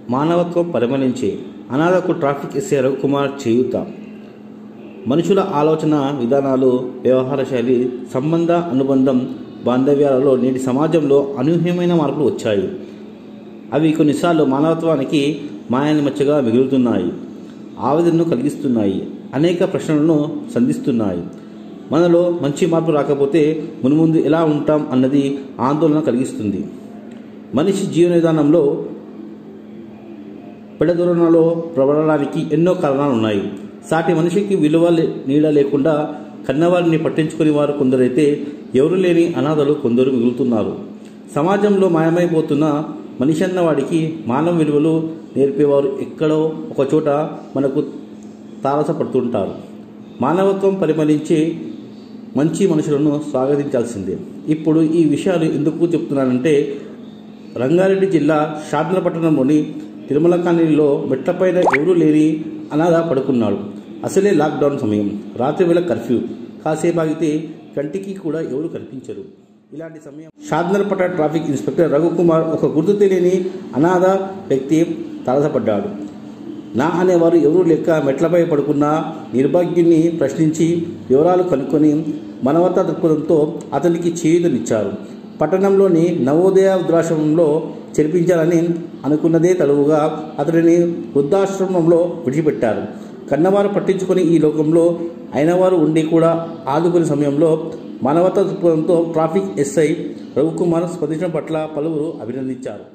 మానవత్వం పరిమళించే అనాథకు ట్రాఫిక్ ఎస్ఏ రవికుమార్ చేయూత మనుషుల ఆలోచన విధానాలు వ్యవహార శైలి సంబంధ అనుబంధం బాంధవ్యాలలో నేటి సమాజంలో అనూహ్యమైన మార్పులు వచ్చాయి అవి కొన్నిసార్లు మానవత్వానికి మాయాన్ని మచ్చగా మిగులుతున్నాయి ఆవేదనను కలిగిస్తున్నాయి అనేక ప్రశ్నలను సంధిస్తున్నాయి మనలో మంచి మార్పు రాకపోతే మునుముందు ఎలా ఉంటాం అన్నది ఆందోళన కలిగిస్తుంది మనిషి జీవన విధానంలో పెడదొరణలో ప్రబలడానికి ఎన్నో కారణాలు ఉన్నాయి సాటి మనిషికి విలువ లే- నీడ లేకుండా కన్నవారిని పట్టించుకుని వారు కొందరైతే ఎవరు లేని అనాథలు కొందరు మిగులుతున్నారు సమాజంలో మాయమైపోతున్న మనిషి అన్న వాడికి మానవ విలువలు నేర్పేవారు ఎక్కడో ఒక చోట మనకు తారసపడుతుంటారు మానవత్వం పరిమళించే మంచి మనుషులను స్వాగతించాల్సిందే ఇప్పుడు ఈ విషయాలు ఎందుకు చెప్తున్నానంటే రంగారెడ్డి జిల్లా షాద్ల పట్టణంలోని తిరుమల కాలనీలో మెట్లపైన ఎవరూ లేని అనాథ పడుకున్నాడు అసలే లాక్డౌన్ సమయం రాత్రి వేళ కర్ఫ్యూ కాసేపు ఆగితే కంటికి కూడా ఎవరు కనిపించరు ఇలాంటి సమయం షాద్నల్పట ట్రాఫిక్ ఇన్స్పెక్టర్ రఘుకుమార్ ఒక గుర్తు తెలియని అనాథ వ్యక్తి తారసపడ్డాడు నా అనేవారు ఎవరూ లేక మెట్లపై పడుకున్న నిర్భాగ్యుని ప్రశ్నించి వివరాలు కనుక్కొని మనవత దృక్పథంతో అతనికి చేయుతనిచ్చారు పట్టణంలోని నవోదయ వృద్ధాశ్రమంలో చేర్పించాలని అనుకున్నదే తలువుగా అతడిని వృద్ధాశ్రమంలో విడిచిపెట్టారు కన్నవారు పట్టించుకొని ఈ లోకంలో అయినవారు ఉండి కూడా ఆదుకునే సమయంలో మానవతా దృక్పథంతో ట్రాఫిక్ ఎస్ఐ రఘుకుమార్ స్పందించడం పట్ల పలువురు అభినందించారు